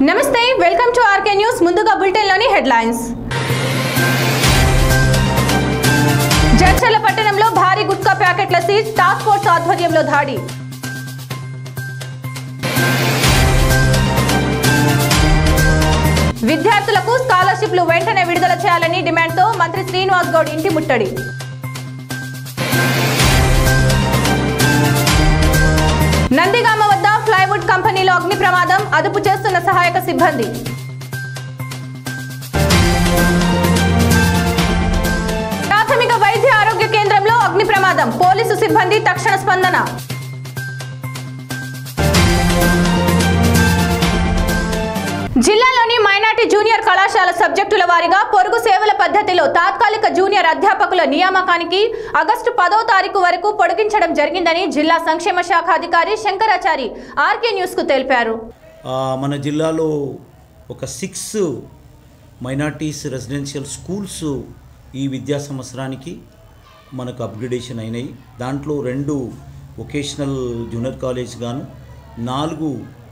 నమస్తే welcome to RK news ముందుగా బులెటిన్లోని headlines Jadcherla పట్టణంలో భారీ గుట్కా ప్యాకెట్ల సీజ్ టాస్క్ ఫోర్స్ ఆధ్వర్యంలో దాడి విద్యార్థులకు స్కాలర్షిప్లు వెంటనే విడుదల చేయాలని డిమాండ్తో మంత్రి శ్రీనివాస్ గౌడ్ ఇంటి ముట్టడి నందిగామ వద్ద ప్లైవుడ్ కంపెనీలో అగ్ని ప్రమాదం అదుపు చేస్తున్న సహాయక సిబ్బంది ప్రాథమిక వైద్య ఆరోగ్య కేంద్రంలో అగ్ని ప్రమాదం పోలీసు సిబ్బంది తక్షణ స్పందన జిల్లాలోని మైనార్టీ జూనియర్ కళాశాల సబ్జెక్టుల వారీగా పొరుగు సేవల పద్ధతిలో తాత్కాలిక జూనియర్ అధ్యాపకుల నియామకానికి ఆగస్టు పదో తారీఖు వరకు పొడిగించడం జరిగిందని జిల్లా సంక్షేమ శాఖ అధికారి శంకరాచారి ఆర్కే న్యూస్ కు తెలిపారు ఆ, మన జిల్లాలో ఒక సిక్స్ మైనార్టీస్ రెసిడెన్షియల్ స్కూల్స్ ఈ విద్యా సంవత్సరానికి మనకు అప్గ్రేడేషన్ అయినాయి దాంట్లో రెండు వొకేషనల్ జూనియర్ కాలేజ్ గాను నాలుగు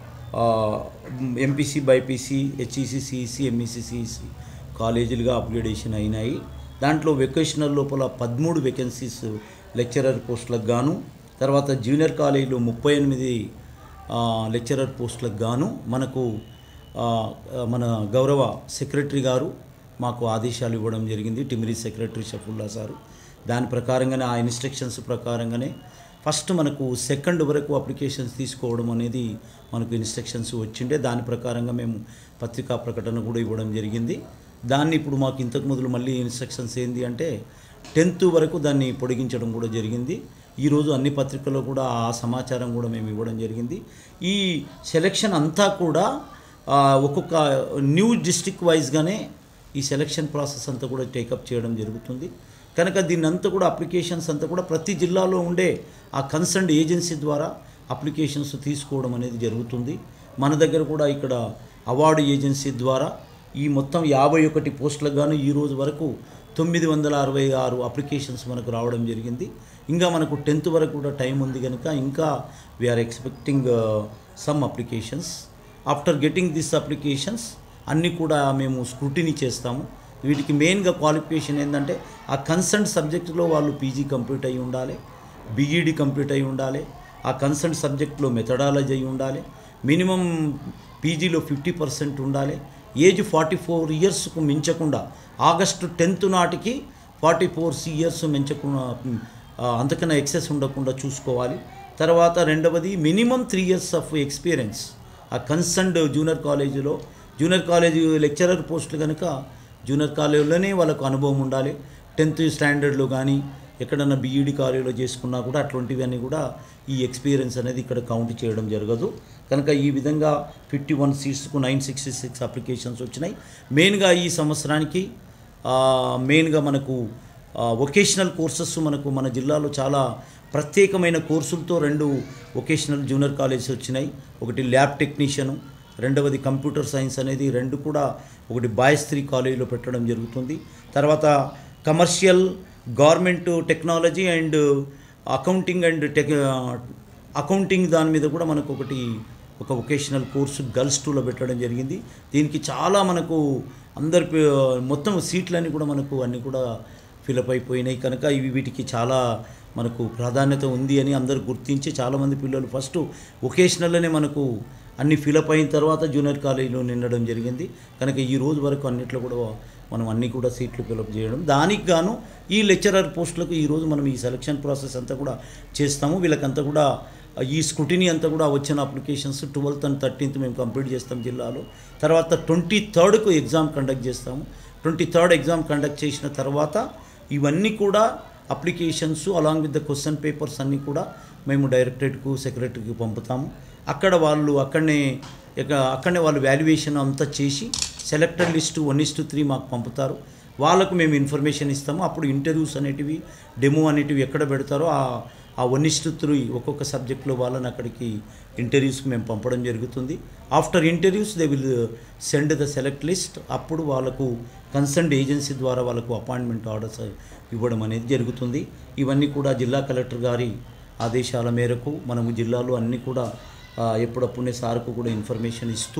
MPC BiPC HEC CEC MEC CEC కాలేజీలుగా అప్గ్రేడేషన్ అయినాయి దాంట్లో వెకేషనల్ లోపల పదమూడు వేకెన్సీస్ లెక్చరర్ పోస్టులకు గాను తర్వాత జూనియర్ కాలేజీలో ముప్పై ఎనిమిది ఆ, లెక్చరర్ పోస్టులకు గాను మనకు ఆ, మన గౌరవ సెక్రటరీ గారు మాకు ఆదేశాలు ఇవ్వడం జరిగింది టిమిరీ సెక్రటరీ షఫుల్లా సారు దాని ప్రకారంగానే ఆ ఇన్స్ట్రక్షన్స్ ప్రకారంగానే ఫస్ట్ మనకు సెకండ్ వరకు అప్లికేషన్స్ తీసుకోవడం అనేది మనకు ఇన్స్ట్రక్షన్స్ వచ్చిండే దాని ప్రకారంగా మేము పత్రికా ప్రకటన కూడా ఇవ్వడం జరిగింది దాన్ని ఇప్పుడు మాకు ఇంతకు మొదలు మళ్ళీ ఇన్స్ట్రక్షన్స్ ఏంటి అంటే టెన్త్ వరకు దాన్ని పొడిగించడం కూడా జరిగింది ఈరోజు అన్ని పత్రికల్లో కూడా ఆ సమాచారం కూడా మేము ఇవ్వడం జరిగింది ఈ సెలక్షన్ అంతా కూడా ఆ, ఒక్కొక్క న్యూ డిస్టిక్ వైజ్గానే ఈ సెలక్షన్ ప్రాసెస్ అంతా కూడా టేకప్ చేయడం జరుగుతుంది కనుక దీన్ని అంతా కూడా అప్లికేషన్స్ అంతా కూడా ప్రతి జిల్లాలో ఉండే ఆ కన్సర్న్డ్ ఏజెన్సీ ద్వారా అప్లికేషన్స్ తీసుకోవడం అనేది జరుగుతుంది మన దగ్గర కూడా ఇక్కడ అవార్డు ఏజెన్సీ ద్వారా ఈ మొత్తం యాభై ఒకటి పోస్టులకు గాను ఈ రోజు వరకు తొమ్మిది వందల అరవై ఆరు అప్లికేషన్స్ మనకు రావడం జరిగింది ఇంకా మనకు టెన్త్ వరకు కూడా టైం ఉంది కనుక ఇంకా we're expecting some applications after getting this applications అన్నీ కూడా మేము స్క్రూటినీ చేస్తాము వీటికి మెయిన్గా క్వాలిఫికేషన్ ఏంటంటే ఆ కన్సర్న్ సబ్జెక్టులో వాళ్ళు పీజీ కంప్లీట్ అయి ఉండాలి బీఈడి కంప్లీట్ అయి ఉండాలి ఆ కన్సర్న్ సబ్జెక్ట్లో మెథడాలజీ అయి ఉండాలి మినిమం పీజీలో ఫిఫ్టీ పర్సెంట్ ఉండాలి ఏజ్ ఫార్టీ ఫోర్ ఇయర్స్కు మించకుండా ఆగస్టు టెన్త్ నాటికి ఫార్టీ ఫోర్ ఇయర్స్ మించకుండా ఆ, అంతకన్నా ఎక్సెస్ ఉండకుండా చూసుకోవాలి తర్వాత రెండవది minimum three years of experience ఆ కన్సర్న్డ్ జూనియర్ కాలేజీలో జూనియర్ కాలేజీ లెక్చరర్ పోస్టులు కనుక జూనియర్ కాలేజీలోనే వాళ్ళకు అనుభవం ఉండాలి టెన్త్ స్టాండర్డ్లో కానీ ఎక్కడన్నా బీఈడి కాలేజీలో చేసుకున్నా కూడా అటువంటివన్నీ కూడా ఈ ఎక్స్పీరియన్స్ అనేది ఇక్కడ కౌంట్ చేయడం జరగదు కనుక ఈ విధంగా ఫిఫ్టీ వన్ సీట్స్కు నైన్ సిక్స్టీ సిక్స్ అప్లికేషన్స్ వచ్చినాయి మెయిన్గా ఈ సంవత్సరానికి ఆ, మెయిన్గా మనకు వొకేషనల్ కోర్సెస్ మనకు మన జిల్లాలో చాలా ప్రత్యేకమైన కోర్సులతో రెండు వొకేషనల్ జూనియర్ కాలేజెస్ వచ్చినాయి ఒకటి ల్యాబ్ టెక్నీషియను రెండవది కంప్యూటర్ సైన్స్ అనేది రెండు కూడా ఒకటి బాయ్స్ త్రీ కాలేజీలో పెట్టడం జరుగుతుంది తర్వాత commercial government technology and accounting and tech accounting దాని మీద కూడా మనకు ఒకటి ఒక వొకేషనల్ కోర్సు గర్ల్స్ టూలో పెట్టడం జరిగింది దీనికి చాలా మనకు అందరి పే- మొత్తం సీట్లన్నీ కూడా మనకు అన్నీ కూడా ఫిలప్ అయిపోయినాయి కనుక ఇవి వీటికి చాలా మనకు ప్రాధాన్యత ఉంది అని అందరూ గుర్తించి చాలామంది పిల్లలు ఫస్ట్ వొకేషనల్లోనే మనకు అన్ని ఫిలప్ అయిన తర్వాత జూనియర్ కాలేజీలో నిండడం జరిగింది కనుక ఈ రోజు వరకు అన్నిట్లో కూడా మనం అన్ని కూడా సీట్లు ఫిలప్ చేయడం దానికి గాను ఈ లెక్చరర్ పోస్టులకు ఈరోజు మనం ఈ సెలక్షన్ ప్రాసెస్ అంతా కూడా చేస్తాము వీళ్ళకంతా కూడా ఈ స్క్రూటినీ అంతా కూడా వచ్చిన అప్లికేషన్స్ ట్వెల్త్ అండ్ థర్టీన్త్ మేము కంప్లీట్ చేస్తాం జిల్లాలో తర్వాత ట్వంటీ థర్డ్కు ఎగ్జామ్ కండక్ట్ చేస్తాము ట్వంటీ థర్డ్ ఎగ్జామ్ కండక్ట్ చేసిన తర్వాత ఇవన్నీ కూడా applications along with the question papers అన్నీ కూడా మేము డైరెక్టరేట్కు సెక్రటరీకి పంపుతాము అక్కడ వాళ్ళు అక్కడనే ఇక అక్కడనే వాళ్ళు వాల్యుయేషన్ అంతా చేసి selected list one is to three మాకు పంపుతారు వాళ్ళకు మేము ఇన్ఫర్మేషన్ ఇస్తాము అప్పుడు ఇంటర్వ్యూస్ అనేటివి డెమో అనేటివి ఎక్కడ పెడతారో ఆ ఆ వన్ ఇస్టు త్రీ ఒక్కొక్క సబ్జెక్ట్లో వాళ్ళని అక్కడికి ఇంటర్వ్యూస్కి మేము పంపడం జరుగుతుంది after interviews they will send the select list అప్పుడు వాళ్ళకు కన్సర్న్డ్ ఏజెన్సీ ద్వారా వాళ్ళకు అపాయింట్మెంట్ ఆర్డర్స్ ఇవ్వడం అనేది జరుగుతుంది ఇవన్నీ కూడా జిల్లా కలెక్టర్ గారి ఆదేశాల మేరకు మనము జిల్లాలో అన్నీ కూడా ఆ, ఎప్పుడప్పుడే సార్కు కూడా ఇన్ఫర్మేషన్ ఇస్తూ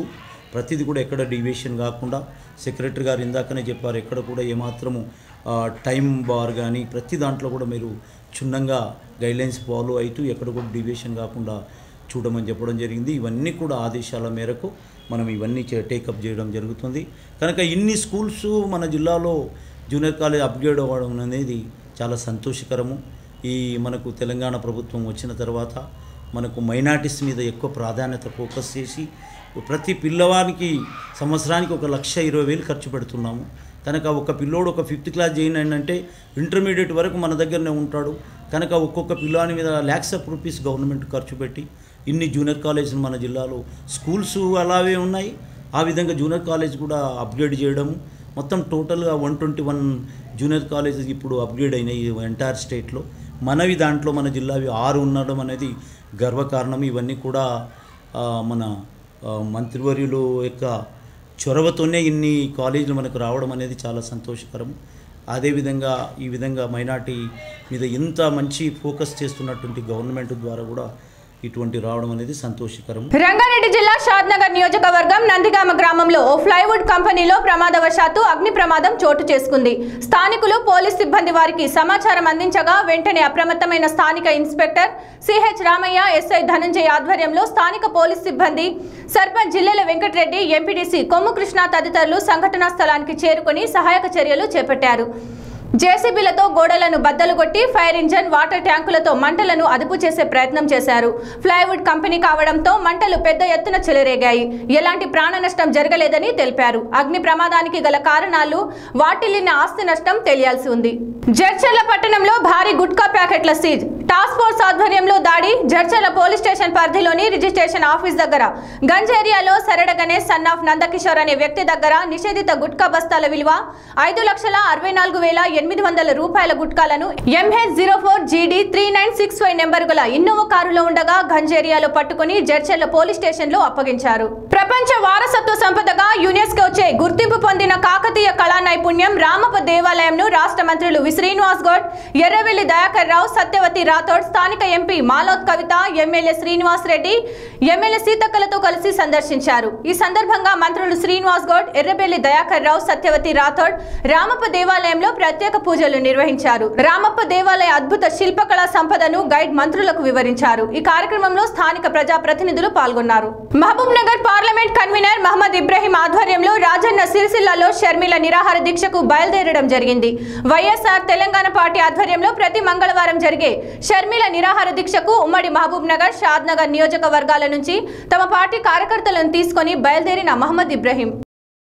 ప్రతిదీ కూడా ఎక్కడ డీవియేషన్ కాకుండా సెక్రటరీ గారు ఇందాకనే చెప్పారు ఎక్కడ కూడా ఏమాత్రము ఆ, టైం బార్ కానీ ప్రతి దాంట్లో కూడా మీరు క్షుణ్ణంగా గైడ్లైన్స్ ఫాలో అవుతూ ఎక్కడ కూడా డీవియేషన్ కాకుండా చూడమని చెప్పడం జరిగింది ఇవన్నీ కూడా ఆదేశాల మేరకు మనం ఇవన్నీ టేకప్ చేయడం జరుగుతుంది కనుక ఇన్ని స్కూల్స్ మన జిల్లాలో జూనియర్ కాలేజ్ అప్గ్రేడ్ అవ్వడం అనేది చాలా సంతోషకరము ఈ మనకు తెలంగాణ ప్రభుత్వం వచ్చిన తర్వాత మనకు మైనార్టీస్ మీద ఎక్కువ ప్రాధాన్యత ఫోకస్ చేసి ప్రతి పిల్లవానికి సంవత్సరానికి ఒక లక్ష ఇరవై వేలు ఖర్చు పెడుతున్నాము కనుక ఒక పిల్లోడు ఒక ఫిఫ్త్ క్లాస్ చేయండి అంటే ఇంటర్మీడియట్ వరకు మన దగ్గరనే ఉంటాడు కనుక ఒక్కొక్క పిల్లాని మీద ల్యాక్స్ ఆఫ్ రూపీస్ గవర్నమెంట్ ఖర్చు పెట్టి ఇన్ని జూనియర్ కాలేజీలు మన జిల్లాలో స్కూల్స్ అలాగే ఉన్నాయి ఆ విధంగా జూనియర్ కాలేజ్ కూడా అప్గ్రేడ్ చేయడము మొత్తం టోటల్గా one twenty one junior colleges ఇప్పుడు అప్గ్రేడ్ అయినాయి ఎంటైర్ స్టేట్లో మనవి దాంట్లో మన జిల్లావి ఆరు ఉండడం అనేది గర్వకారణం ఇవన్నీ కూడా ఆ, మన ఆ, మంత్రివర్యులు యొక్క చొరవతోనే ఇన్ని కాలేజీలు మనకు రావడం అనేది చాలా సంతోషకరం అదేవిధంగా ఈ విధంగా మైనార్టీ మీద ఇంత మంచి ఫోకస్ చేస్తున్నటువంటి గవర్నమెంట్ ద్వారా కూడా ఇటువంటి రావడం అనేది సంతోషకరం రంగారెడ్డి జిల్లా షాద్నగర్ నియోజకవర్గం నందిగామ గ్రామంలో ఓ ప్లైవుడ్ కంపెనీలో ప్రమాదవశాత్తు అగ్ని ప్రమాదం చోటు చేసుకుంది స్థానికులు పోలీస్ సిబ్బంది వారికి సమాచారం అందించగా వెంటనే అప్రమత్తమైన స్థానిక inspector CH Ramaiah SI Dhananjay ఆధ్వర్యంలో స్థానిక పోలీస్ సిబ్బంది సర్పంచ్ జిల్లెల వెంకటరెడ్డి ఎంపీడీసీ కొమ్ము కృష్ణ తదితరులు సంఘటనా స్థలానికి చేరుకుని సహాయక చర్యలు చేపట్టారు జేసీబీలతో గోడలను బద్దలు కొట్టి ఫైర్ ఇంజన్ వాటర్ ట్యాంకులతో మంటలను అదుపు చేసే ప్రయత్నం చేశారు ప్లైవుడ్ కంపెనీ కావడంతో మంటలు పెద్ద ఎత్తున చెలరేగాయి ఎలాంటి ప్రాణ నష్టం జరగలేదని తెలిపారు అగ్ని ప్రమాదానికి గల కారణాలు వాటిల్లిన ఆస్తి నష్టం తెలియాల్సి ఉంది జడ్చర్ల పట్టణంలో భారీ గుట్కా ప్యాకెట్ల సీజ్ టాస్క్ ఫోర్స్ ఆధ్వర్యంలో దాడి జడ్చర్ల పోలీస్ స్టేషన్ పరిధిలోని రిజిస్ట్రేషన్ ఆఫీస్ దగ్గర గంజ్ ఏరియాలో సరడ గణేష్ సన్ ఆఫ్ నందకిషోర్ అనే వ్యక్తి దగ్గర నిషేధిత గుట్కా బస్తాల విలువ ఐదు లక్షల అరవై నాలుగు వేల ఎనిమిది వందల రూపాయల గుట్కాలను MH zero four GD three nine six five number గల ఇన్నోవా కారులో ఉండగా గంజ్ ఏరియాలో పట్టుకుని జడ్చర్ల పోలీస్ స్టేషన్ లో అప్పగించారు ప్రపంచ వారసత్వ సంపదగా యునెస్కో చే గుర్తింపు పొందిన కాకతీయ కళా నైపుణ్యం రామప్ప దేవాలయంను రాష్ట్ర మంత్రులు వి శ్రీనివాస్ గౌడ్ ఎర్రవెల్లి దయాకర్ రావు సత్యవతి రాథోడ్ స్థానిక MP Maloth Kavitha MLA Srinivas Reddy MLA సీతక్కలతో కలిసి సందర్శించారు ఈ సందర్భంగా మంత్రులు శ్రీనివాస్ గౌడ్ ఎర్రబెల్లి దయాకర్ రావు సత్యవతి రాథోడ్ రామప్ప దేవాలయంలో ప్రత్యేక పూజలు నిర్వహించారు రామప్ప దేవాలయ అద్భుత శిల్పకళా సంపదను గైడ్ మంత్రులకు వివరించారు ఈ కార్యక్రమంలో స్థానిక ప్రజా ప్రతినిధులు పాల్గొన్నారు మహబూబ్ నగర్ పార్లమెంట్ కన్వీనర్ మహమ్మద్ ఇబ్రహీం ఆధ్వర్యంలో రాజన్న సిరిసిల్లలో షర్మిల నిరాహార దీక్షకు బయలుదేరడం జరిగింది వైఎస్ఆర్ తెలంగాణ పార్టీ ఆధ్వర్యంలో ప్రతి మంగళవారం జరిగే షర్మిల నిరాహార దీక్షకు ఉమ్మడి మహబూబ్ నగర్ షాద్ నగర్ నియోజకవర్గాల నుంచి తమ పార్టీ కార్యకర్తలను తీసుకొని బయలుదేరిన మహమ్మద్ ఇబ్రహీం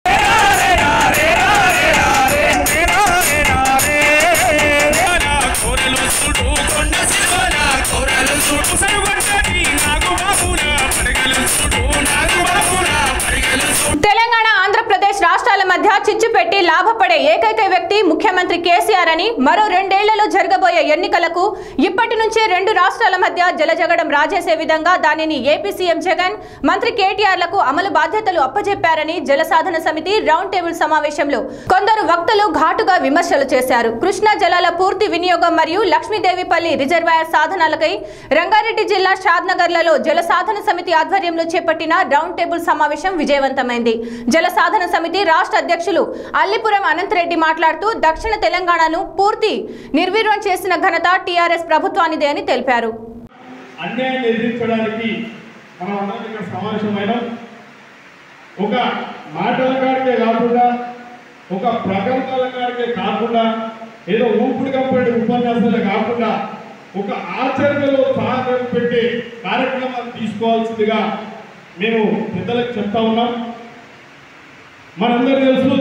కోరలు సుడు కొండ శివన కోరలు సుడు సరుగొండకి నాగు బాబున పడగలు సుడు నాగు బాబున పడగలు సుడు తెలంగాణ ఆంధ్రప్రదేశ్ రాష్ట్రాల మధ్య చిచ్చు పెట్టి లాభపడే ఏకైక వ్యక్తి ముఖ్యమంత్రి కేసీఆర్ అని మరో రెండేళ్లలో జరగబోయే ఎన్నికలకు ఇప్పటి నుంచే రెండు రాష్ట్రాల మధ్య జలజగడం రాజేసే విధంగా దానిని ఏపీ సీఎం జగన్ మంత్రి కేటీఆర్లకు అమలు బాధ్యతలు అప్పజెప్పారని జలసాధన సమితి రౌండ్ టేబుల్ సమావేశంలో కొందరు వక్తలు ఘాటుగా విమర్శలు చేశారు కృష్ణా జలాల పూర్తి వినియోగం మరియు లక్ష్మీదేవిపల్లి రిజర్వాయర్ సాధనాలకై రంగారెడ్డి జిల్లా షాద్నగర్లలో జల సాధన సమితి ఆధ్వర్యంలో చేపట్టిన రౌండ్ టేబుల్ సమావేశం విజయవంతమైంది జల సాధన సమితి రాష్ట్ర అధ్యక్షులు అల్లిపురం అనంతరెడ్డి మాట్లాడుతూ దక్షిణ తెలంగాణను పూర్తి నిర్వీర్యం చేసిన ఘనత టీఆర్ఎస్ ప్రభుత్వానిదే అని తెలిపారు అన్యాయాన్ని ఎదిరించడానికి మనం అందరం ఇక్కడ సమావేశమైన ఒక మాటల కాడికే కాకుండా ఒక ప్రకటనల కాడికే కాకుండా ఏదో ఊపిడి కంపెనీ ఉపన్యాసాలే కాకుండా ఒక ఆచరణలో సహాయం పెట్టే కార్యక్రమాలు తీసుకోవాల్సిందిగా మేము పెద్దలకు చెప్తా ఉన్నాం మనందరూ తెలుసు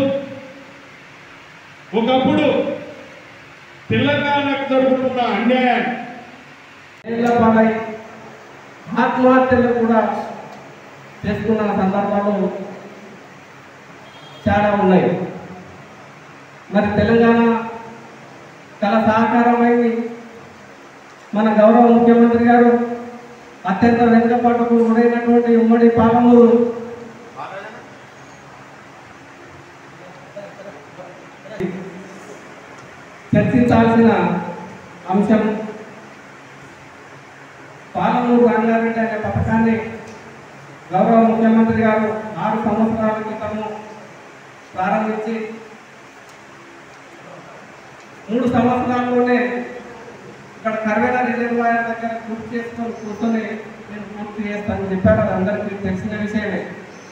ఒకప్పుడు తెలంగాణకు జరుగుతున్న అన్యాయాన్ని ఏళ్ల పాలై ఆత్మహత్యలు కూడా చేసుకున్న సందర్భాలు చాలా ఉన్నాయి మరి తెలంగాణ చాలా సహకారమైంది మన గౌరవ ముఖ్యమంత్రి గారు అత్యంత వెనుకపాటుకు గురైనటువంటి ఉమ్మడి పాలమూరు చర్చించాల్సిన అంశం పాలమూరు రంగారెడ్డి అనే పథకాన్ని గౌరవ ముఖ్యమంత్రి గారు ఆరు సంవత్సరాల క్రితము ప్రారంభించి మూడు సంవత్సరాల్లోనే ఇక్కడ కర్వేల రిజర్వాయర్ దగ్గర పూర్తి చేసుకొని కూర్చొని నేను పూర్తి చేస్తానని చెప్పాడు అది అందరికీ తెలిసిన విషయమే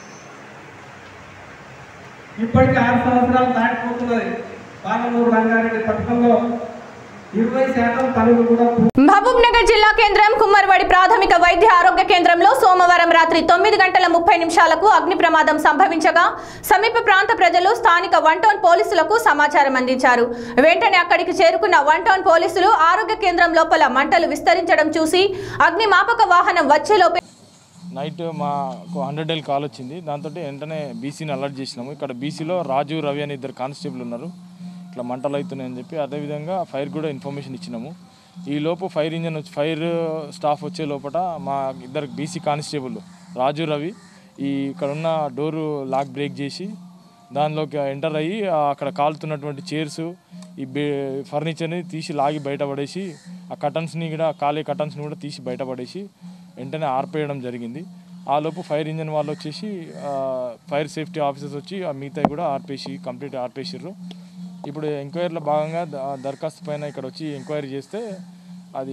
ఇప్పటికి ఆరు సంవత్సరాలు దాటిపోతున్నది పాలమూరు రంగారెడ్డి పథకంలో ఇరవై శాతం పనులు కూడా పూర్తి మహబూబ్ నగర్ జిల్లా కేంద్రం కుమ్మర్వాడి ప్రాథమిక వైద్య ఆరోగ్య కేంద్రంలో సోమవారం రాత్రి తొమ్మిది గంటల ముప్పై నిమిషాలకు అగ్ని ప్రమాదం సంభవించగా సమీప ప్రాంత ప్రజలు స్థానిక వన్ టౌన్ పోలీసులకు సమాచారం అందించారు వెంటనే అక్కడికి చేరుకున్న వన్ టౌన్ పోలీసులు ఆరోగ్య కేంద్రం లోపల మంటలు విస్తరించడం చూసి అగ్నిమాపక వాహనం వచ్చేలోపే నైట్ మాకు హండ్రెడ్ డైల్ కాల్ వచ్చింది దాంతో వెంటనే బీసీని అలర్ట్ చేసినాము ఇక్కడ బీసీలో రాజు రవి అని ఇద్దరు కానిస్టేబుల్ ఉన్నారు ఇట్లా మంటలు అవుతున్నాయని చెప్పి అదేవిధంగా ఫైర్ కూడా ఇన్ఫర్మేషన్ ఇచ్చినాము ఈ లోపు ఫైర్ ఇంజన్ వచ్చి ఫైర్ స్టాఫ్ వచ్చే లోపల మా ఇద్దరు బీసీ కానిస్టేబుల్ రాజు రవి ఈ ఇక్కడ ఉన్న డోరు లాక్ బ్రేక్ చేసి దానిలోకి ఎంటర్ అయ్యి ఆ అక్కడ కాలుతున్నటువంటి చైర్స్ ఈ బే ఫర్నిచర్ని తీసి లాగి బయటపడేసి ఆ కటన్స్ని కూడా కాలే కటన్స్ని కూడా తీసి బయటపడేసి వెంటనే ఆర్పేయడం జరిగింది ఆ లోపు ఫైర్ ఇంజన్ వాళ్ళు వచ్చేసి ఆ, ఫైర్ సేఫ్టీ ఆఫీసర్స్ వచ్చి ఆ మిగతా కూడా ఆర్పేసి కంప్లీట్ ఆర్పేసిర్రు ఇప్పుడు ఎంక్వైరీలో భాగంగా ద- దరఖాస్తు పైన ఇక్కడ వచ్చి ఎంక్వైరీ చేస్తే అది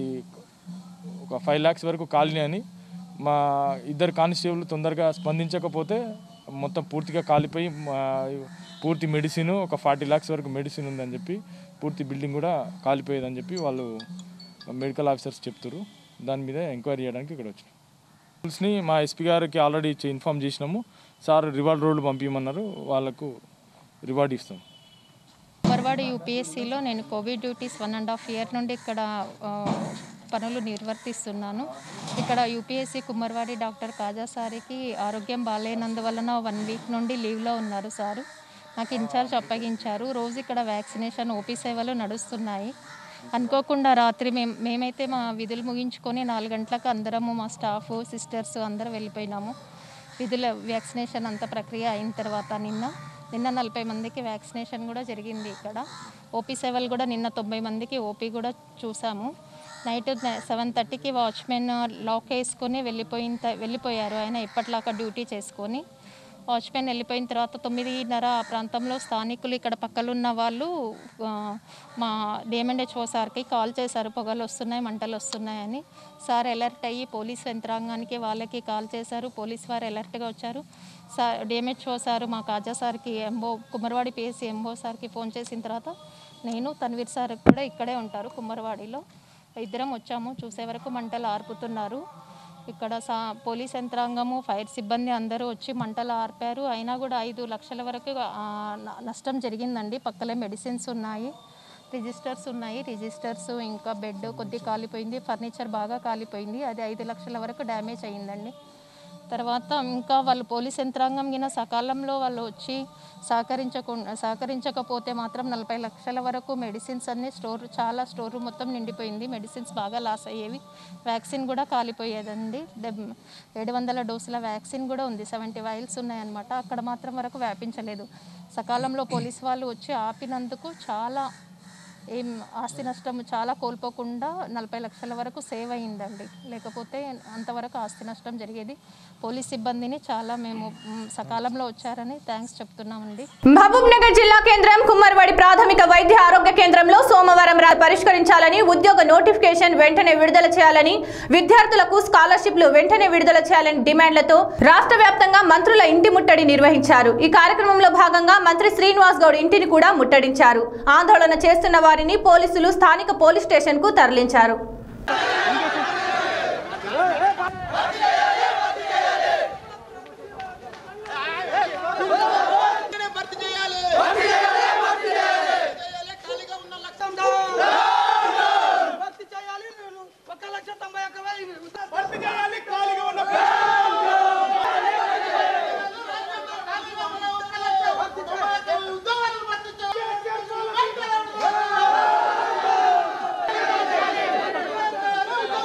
ఒక ఫైవ్ ల్యాక్స్ వరకు కాలనీ అని మా ఇద్దరు కానిస్టేబుల్ తొందరగా స్పందించకపోతే మొత్తం పూర్తిగా కాలిపోయి మా పూర్తి మెడిసిన్ ఒక ఫార్టీ ల్యాక్స్ వరకు మెడిసిన్ ఉందని చెప్పి పూర్తి బిల్డింగ్ కూడా కాలిపోయేదని చెప్పి వాళ్ళు మెడికల్ ఆఫీసర్స్ చెప్తారు దాని మీద ఎంక్వైరీ చేయడానికి ఇక్కడ వచ్చాం రూల్స్ని మా ఎస్పీ గారికి ఆల్రెడీ ఇచ్చి ఇన్ఫామ్ చేసినాము సార్ రివార్డ్ రోడ్లు పంపించమన్నారు వాళ్ళకు రివార్డ్ ఇస్తాం కుమ్మర్వాడ యూపీఎస్సీలో నేను COVID duties one and half year నుండి ఇక్కడ ఆ, పనులు నిర్వర్తిస్తున్నాను ఇక్కడ యూపీఎస్సీ కుమ్మర్వాడి డాక్టర్ కాజా సారికి ఆరోగ్యం బాగాలేనందువలన వన్ వీక్ నుండి లీవ్లో ఉన్నారు సారు నాకు ఇన్ఛార్జ్ అప్పగించారు రోజు ఇక్కడ వ్యాక్సినేషన్ ఓపీ సేవలు నడుస్తున్నాయి అనుకోకుండా రాత్రి మేము మేమైతే మా విధులు ముగించుకొని నాలుగు గంటలకు అందరము మా స్టాఫ్ సిస్టర్స్ అందరూ వెళ్ళిపోయినాము విధుల వ్యాక్సినేషన్ అంత ప్రక్రియ అయిన తర్వాత నిన్న నిన్న నలభై మందికి వ్యాక్సినేషన్ కూడా జరిగింది ఇక్కడ ఓపీ సేవలు కూడా నిన్న తొంభై మందికి ఓపీ కూడా చూసాము నైట్ సెవెన్ థర్టీకి వాచ్మెన్ లాక్ వేసుకొని వెళ్ళిపోయిన త- వెళ్ళిపోయారు ఆయన ఎప్పటిలాగా డ్యూటీ చేసుకొని వాచ్మెన్ వెళ్ళిపోయిన తర్వాత తొమ్మిదిన్నర ఆ ప్రాంతంలో స్థానికులు ఇక్కడ పక్కలున్న వాళ్ళు ఆ, మా డిఎంఎన్హెచ్ఓ సార్కి కాల్ చేశారు పొగలు వస్తున్నాయి మంటలు వస్తున్నాయని సార్ అలర్ట్ అయ్యి పోలీస్ యంత్రాంగానికి వాళ్ళకి కాల్ చేశారు పోలీస్ వారు అలర్ట్గా వచ్చారు సార్ డిఎంహెచ్ఓ సారు మా కాజా సార్కి ఎంబో కుమ్మరవాడి పిఎస్సి ఎంబో సార్కి ఫోన్ చేసిన తర్వాత నేను తన్వీర్ సార్ కూడా ఇక్కడే ఉంటారు కుమ్మరవాడిలో ఇద్దరం వచ్చాము చూసే వరకు మంటలు ఆర్పుతున్నారు ఇక్కడ సా పోలీస్ యంత్రాంగము ఫైర్ సిబ్బంది అందరూ వచ్చి మంటలు ఆర్పారు అయినా కూడా ఐదు లక్షల వరకు ఆ, న- నష్టం జరిగిందండి పక్కలే మెడిసిన్స్ ఉన్నాయి రిజిస్టర్స్ ఉన్నాయి రిజిస్టర్స్ ఇంకా బెడ్ కొద్ది కాలిపోయింది ఫర్నిచర్ బాగా కాలిపోయింది అది ఐదు లక్షల వరకు డ్యామేజ్ అయ్యిందండి తర్వాత ఇంకా వాళ్ళు పోలీస్ యంత్రాంగం గిన సకాలంలో వాళ్ళు వచ్చి సహకరించకుండా సహకరించకపోతే మాత్రం నలభై లక్షల వరకు మెడిసిన్స్ అన్ని స్టోర్ చాలా స్టోర్ మొత్తం నిండిపోయింది మెడిసిన్స్ బాగా లాస్ అయ్యేవి వ్యాక్సిన్ కూడా కాలిపోయేదండి డెబ్ ఏడు వందల డోసుల వ్యాక్సిన్ కూడా ఉంది సెవెంటీ వైల్స్ ఉన్నాయన్నమాట అక్కడ మాత్రం వరకు వ్యాపించలేదు సకాలంలో పోలీస్ వాళ్ళు వచ్చి ఆపినందుకు చాలా ఏం ఆస్తి నష్టం చాలా కోల్పోకుండా నలభై లక్షల వరకు సేవ్ అయిందండి లేకపోతే అంతవరకు ఆస్తి నష్టం జరిగేది పోలీస్ సిబ్బందిని చాలా మేము మ్, సకాలంలో వచ్చారని థ్యాంక్స్ చెప్తున్నామండి మహబూబ్ నగర్ జిల్లా కేంద్రం కుమ్మర్వాడి ప్రాథమిక వైద్య ఆరోగ్య కేంద్రంలో సోమవారం రా- పరిష్కరించాలని ఉద్యోగ నోటిఫికేషన్ వెంటనే విడుదల చేయాలని విద్యార్థులకు స్కాలర్షిప్లు వెంటనే విడుదల చేయాలని డిమాండ్లతో రాష్ట్ర వ్యాప్తంగా మంత్రుల ఇంటి ముట్టడి నిర్వహించారు ఈ కార్యక్రమంలో భాగంగా మంత్రి శ్రీనివాస్ గౌడ్ ఇంటిని కూడా ముట్టడించారు ఆందోళన చేస్తున్న వారిని పోలీసులు స్థానిక పోలీస్ స్టేషన్ కు తరలించారు భర్తీ చేయాలి చేయాలి. ఖాళీగా ఉన్న లక్షం భర్తీ చేయాలి ఒక లక్ష తొంభై ఒక్క వెయ్యి భర్తీ చేయాలి ఖాళీగా ఉన్న ఉద్యోగాలను భర్తీ చేయాలి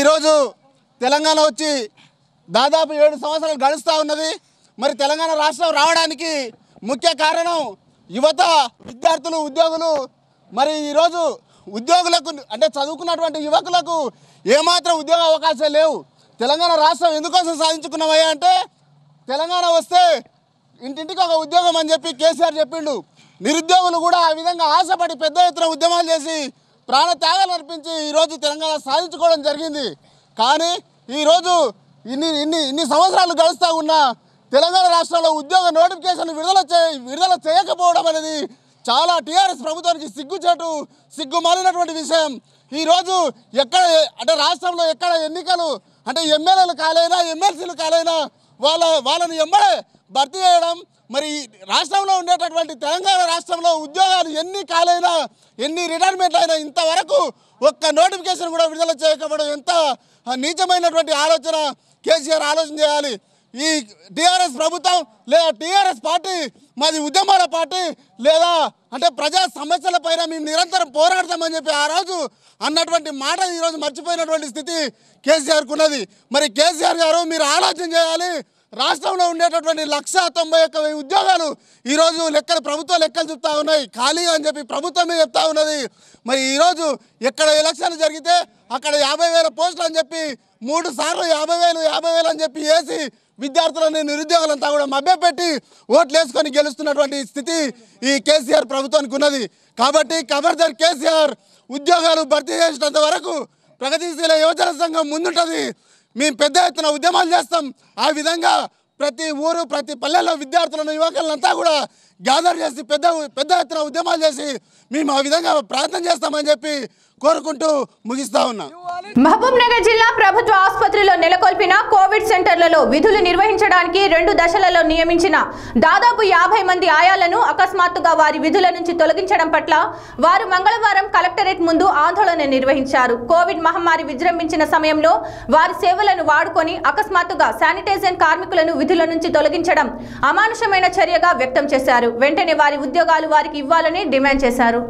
ఈరోజు తెలంగాణ వచ్చి దాదాపు ఏడు సంవత్సరాలు గడుస్తూ ఉన్నది మరి తెలంగాణ రాష్ట్రం రావడానికి ముఖ్య కారణం యువత విద్యార్థులు ఉద్యోగులు మరి ఈరోజు ఉద్యోగులకు అంటే చదువుకున్నటువంటి యువకులకు ఏమాత్రం ఉద్యోగ అవకాశాలు లేవు తెలంగాణ రాష్ట్రం ఎందుకోసం సాధించుకున్నామయ్యా అంటే తెలంగాణ వస్తే ఇంటింటికి ఒక ఉద్యోగం అని చెప్పి కేసీఆర్ చెప్పిండు నిరుద్యోగులు కూడా ఆ విధంగా ఆశపడి పెద్ద ఎత్తున ఉద్యమాలు చేసి ప్రాణ త్యాగాలు అర్పించి ఈరోజు తెలంగాణ సాధించుకోవడం జరిగింది కానీ ఈరోజు ఇన్ని ఇన్ని ఇన్ని సంవత్సరాలు గడుస్తూ ఉన్న తెలంగాణ రాష్ట్రంలో ఉద్యోగ నోటిఫికేషన్ విడుదల చే విడుదల చేయకపోవడం అనేది చాలా టీఆర్ఎస్ ప్రభుత్వానికి సిగ్గుచేటు సిగ్గుమాలినటువంటి విషయం ఈరోజు ఎక్కడ అంటే రాష్ట్రంలో ఎక్కడ ఎన్నికలు అంటే ఎమ్మెల్యేలు కాలైనా ఎమ్మెల్సీలు కాలైనా వాళ్ళ వాళ్ళని ఎమ్మడే భర్తీ చేయడం మరి రాష్ట్రంలో ఉండేటటువంటి తెలంగాణ రాష్ట్రంలో ఉద్యోగాలు ఎన్ని కాలైనా ఎన్ని రిటైర్మెంట్ అయినా ఇంతవరకు ఒక్క నోటిఫికేషన్ కూడా విడుదల చేయకపోవడం ఎంత నీచమైనటువంటి ఆలోచన కేసీఆర్ ఆలోచన చేయాలి ఈ టీఆర్ఎస్ ప్రభుత్వం లేదా టీఆర్ఎస్ పార్టీ మాది ఉద్యమాల పార్టీ లేదా అంటే ప్రజా సమస్యల పైన మేము నిరంతరం పోరాడతామని చెప్పి ఆ రోజు అన్నటువంటి మాట ఈరోజు మర్చిపోయినటువంటి స్థితి కేసీఆర్కు ఉన్నది మరి కేసీఆర్ గారు మీరు ఆలోచన చేయాలి రాష్ట్రంలో ఉండేటటువంటి లక్ష తొంభై ఒక్క వెయ్యి ఉద్యోగాలు ఈరోజు లెక్కలు ప్రభుత్వ లెక్కలు చెప్తా ఉన్నాయి ఖాళీగా అని చెప్పి ప్రభుత్వమే చెప్తా ఉన్నది మరి ఈరోజు ఎక్కడ ఎలక్షన్లు జరిగితే అక్కడ యాభై వేల పోస్టులు అని చెప్పి మూడు సార్లు యాభై వేలు యాభై వేలు అని చెప్పి వేసి విద్యార్థులని నిరుద్యోగులంతా కూడా మభ్యపెట్టి ఓట్లు వేసుకొని గెలుస్తున్నటువంటి స్థితి ఈ కేసీఆర్ ప్రభుత్వానికి ఉన్నది కాబట్టి ఖబర్దార్ కేసీఆర్ ఉద్యోగాలు భర్తీ చేసినంత వరకు ప్రగతిశీల యువజన సంఘం ముందుంటుంది మేము పెద్ద ఎత్తున ఉద్యమాలు చేస్తాం ఆ విధంగా ప్రతి ఊరు ప్రతి పల్లెల్లో విద్యార్థులను యువకులంతా కూడా గ్యాదర్ చేసి పెద్ద పెద్ద ఎత్తున ఉద్యమాలు చేసి మేము ఆ విధంగా ప్రార్థన చేస్తామని చెప్పి కోరుకుంటూ ముగిస్తా ఉన్నా మహబూబ్ నగర్ జిల్లా ప్రభుత్వ ఆసుపత్రిలో నెలకొల్పిన కోవిడ్ సెంటర్లలో విధులు నిర్వహించడానికి రెండు దశలలో నియమించిన దాదాపు యాభై మంది ఆయాలను అకస్మాత్తుగా వారి విధుల నుంచి తొలగించడం పట్ల వారు మంగళవారం కలెక్టరేట్ ముందు ఆందోళన నిర్వహించారు కోవిడ్ మహమ్మారి విజృంభించిన సమయంలో వారి సేవలను వాడుకొని అకస్మాత్తుగా శానిటైజర్ కార్మికులను విధుల నుంచి తొలగించడం అమానుషమైన చర్యగా వ్యక్తం చేశారు వెంటనే వారి ఉద్యోగాలు వారికి ఇవ్వాలని డిమాండ్ చేశారు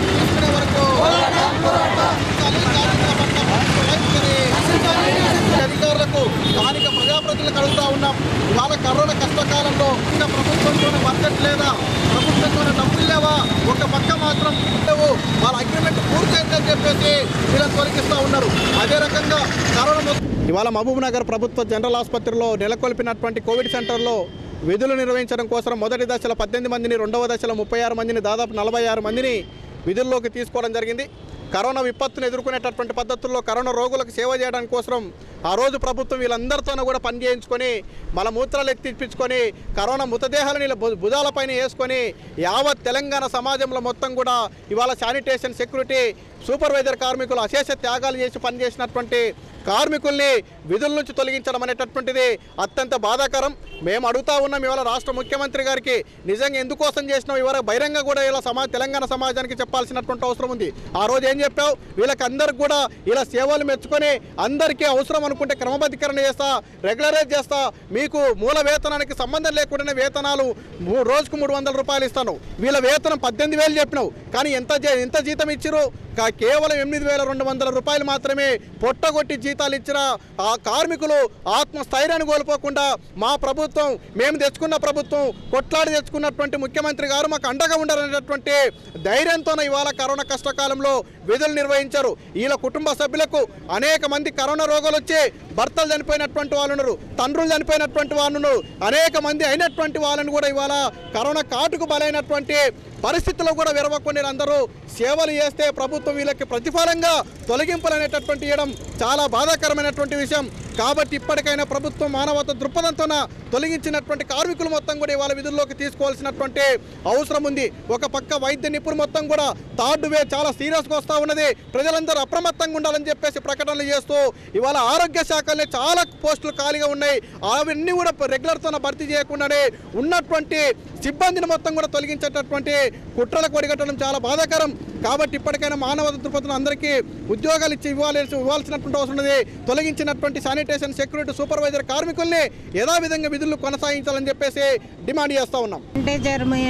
అధికారులకు స్థానిక ప్రజాప్రతినిధులకు అడుగుతా ఉన్నాం ఇవాళ కరోనా కష్టకాలంలో ఇంకా ప్రభుత్వంతోనే బడ్జెట్ లేదా ప్రభుత్వంతోనే డబ్బులు లేవా ఒక పక్క మాత్రం లేవు వాళ్ళ అగ్రిమెంట్ పూర్తయిందని చెప్పేసి వీళ్ళని తొలగిస్తూ ఉన్నారు అదే రకంగా కరోనా మొత్తం ఇవాళ మహబూబ్ నగర్ ప్రభుత్వ జనరల్ ఆసుపత్రిలో నెలకొల్పినటువంటి కోవిడ్ సెంటర్లో విధులు నిర్వహించడం కోసం మొదటి దశలో పద్దెనిమిది మందిని రెండవ దశలో ముప్పై ఆరు మందిని దాదాపు నలభై ఆరు మందిని విధుల్లోకి తీసుకోవడం జరిగింది కరోనా విపత్తును ఎదుర్కొనేటటువంటి పద్ధతుల్లో కరోనా రోగులకు సేవ చేయడానికి కోసం ఆ రోజు ప్రభుత్వం వీళ్ళందరితోనూ కూడా పని చేయించుకొని మల మూత్రాలు ఎత్తిప్పించుకొని కరోనా మృతదేహాలను ఇలా భు- భుజాలపైన వేసుకొని యావత్ తెలంగాణ సమాజంలో మొత్తం కూడా ఇవాళ శానిటేషన్ సెక్యూరిటీ సూపర్వైజర్ కార్మికులు అశేష త్యాగాలు చేసి పనిచేసినటువంటి కార్మికుల్ని విధుల నుంచి తొలగించడం అనేటటువంటిది అత్యంత బాధాకరం మేము అడుగుతా ఉన్నాం ఇవాళ రాష్ట్ర ముఖ్యమంత్రి గారికి నిజంగా ఎందుకోసం చేసినాం ఇవాళ బహిరంగ కూడా ఇలా సమా తెలంగాణ సమాజానికి చెప్పాల్సినటువంటి అవసరం ఉంది ఆ రోజు ఏం చెప్పావు వీళ్ళకి అందరికి కూడా ఇలా సేవలు మెచ్చుకొని అందరికీ అవసరం అనుకుంటే క్రమబద్ధీకరణ చేస్తా రెగ్యులరైజ్ చేస్తా మీకు మూల వేతనానికి సంబంధం లేకుండానే వేతనాలు మూ- రోజుకు మూడు వందల రూపాయలు ఇస్తాను వీళ్ళ వేతనం పద్దెనిమిది వేలు చెప్పినావు కానీ ఎంత జీ- ఎంత జీతం ఇచ్చిరు కా- కేవలం ఎనిమిది వేల రెండు వందల రూపాయలు మాత్రమే పొట్టగొట్టి జీతాలు ఇచ్చిన ఆ కార్మికులు ఆత్మస్థైర్యాన్ని కోల్పోకుండా మా ప్రభుత్వం మేము తెచ్చుకున్న ప్రభుత్వం కొట్లాడి తెచ్చుకున్నటువంటి ముఖ్యమంత్రి గారు మాకు అండగా ఉండాలనేటటువంటి ధైర్యంతోనే ఇవాళ కరోనా కష్టకాలంలో విధులు నిర్వహించారు వీళ్ళ కుటుంబ సభ్యులకు అనేక మంది కరోనా రోగాలు వచ్చి భర్తలు చనిపోయినటువంటి వాళ్ళు ఉన్నారు తండ్రులు చనిపోయినటువంటి వాళ్ళు ఉన్నారు అనేక మంది అయినటువంటి వాళ్ళని కూడా ఇవాళ కరోనా కాటుకు బలైనటువంటి పరిస్థితుల్లో కూడా విరవకుండా అందరూ సేవలు చేస్తే ప్రభుత్వం వీళ్ళకి ప్రతిఫలంగా తొలగింపులనేటటువంటి ఇవ్వడం చాలా బాధాకరమైనటువంటి విషయం కాబట్టి ఇప్పటికైనా ప్రభుత్వం మానవత దృక్పథంతో తొలగించినటువంటి కార్మికులు మొత్తం కూడా ఇవాళ విధుల్లోకి తీసుకోవాల్సినటువంటి అవసరం ఉంది ఒక పక్క వైద్య నిపుణులు మొత్తం కూడా థర్డ్ వే చాలా సీరియస్గా వస్తూ ఉన్నది ప్రజలందరూ అప్రమత్తంగా ఉండాలని చెప్పేసి ప్రకటనలు చేస్తూ ఇవాళ ఆరోగ్య శాఖలే చాలా పోస్టులు ఖాళీగా ఉన్నాయి అవన్నీ కూడా రెగ్యులర్తో భర్తీ చేయకుండానే ఉన్నటువంటి సిబ్బందిని మొత్తం కూడా తొలగించేటటువంటి కుట్రలకు ఒడిగట్టడం చాలా బాధాకరం కాబట్టి ఇప్పటికైనా మానవ దృక్పథం అందరికీ ఉద్యోగాలు ఇచ్చి ఇవ్వాలి ఇవ్వాల్సినటువంటి అవసరం ఉన్నది తొలగించినటువంటి శానిటేషన్ సెక్యూరిటీ సూపర్వైజర్ కార్మికుల్ని యథావిధంగా విధులు కొనసాగించాలని చెప్పేసి డిమాండ్ చేస్తూ ఉన్నాం అంటే జర్మ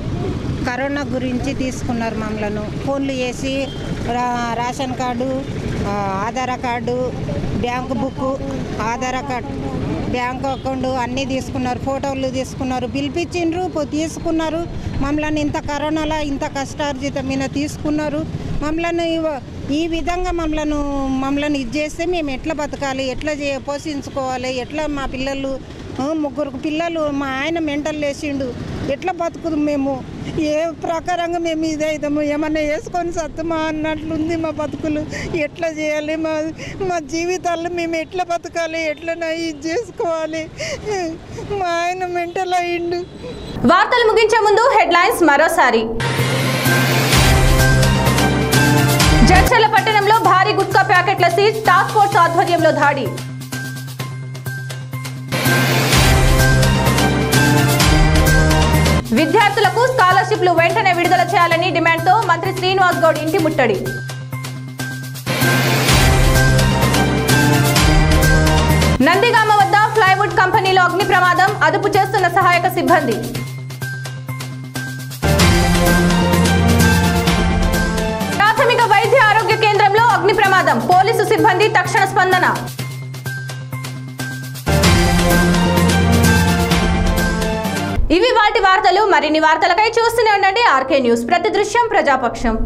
కరోనా గురించి తీసుకున్నారు మమ్మలను ఫోన్లు చేసి రా రేషన్ కార్డు ఆ, Aadhaar card bank book Aadhaar card bank account అన్నీ తీసుకున్నారు ఫోటోలు తీసుకున్నారు పిలిపించిండ్రు పో- తీసుకున్నారు మమ్మల్ని ఇంత కరోనాలో ఇంత కష్టార్జితం మీద తీసుకున్నారు మమ్మల్ని ఇవ- ఈ విధంగా మమ్మల్ని మమ్మల్ని ఇది చేస్తే మేము ఎట్లా బతకాలి ఎట్లా చే పోషించుకోవాలి ఎట్లా మా పిల్లలు ఆ, ముగ్గురు పిల్లలు మా ఆయన మెంటల్ లేచిండు ఎట్లా బతుకుదు మేము ఏ ప్రకారంగా మేము ఇదైతాము ఏమన్నా వేసుకొని సత్తమా అన్నట్లుంది మా బతుకులు ఎట్లా చేయాలి మా మా జీవితాల్లో మేము ఎట్లా బతకాలి ఎట్లా ఇది చేసుకోవాలి మా ఆయన మెంటల్ అయ్యిండు వార్తలు ముగించే ముందు హెడ్లైన్స్ మరోసారి జడ్చల పట్టణంలో భారీ గుట్కా ప్యాకెట్ల సీజ్ టాస్క్ ఫోర్స్ ఆధ్వర్యంలో దాడి విద్యార్థులకు స్కాలర్షిప్లు వెంటనే విడుదల చేయాలని డిమాండ్తో మంత్రి శ్రీనివాస్ గౌడ్ ఇంటి ముట్టడి నందిగామ వద్ద ప్లైవుడ్ కంపెనీలో అగ్ని ప్రమాదం అదుపు చేస్తున్న సహాయక సిబ్బంది ప్రాథమిక వైద్య ఆరోగ్య కేంద్రంలో అగ్ని ప్రమాదం పోలీసు సిబ్బంది తక్షణ స్పందన ఇవి వాటి వార్తలు మరిన్ని వార్తలకై చూస్తూనే ఉండండి ఆర్కే న్యూస్ ప్రతి దృశ్యం ప్రజాపక్షం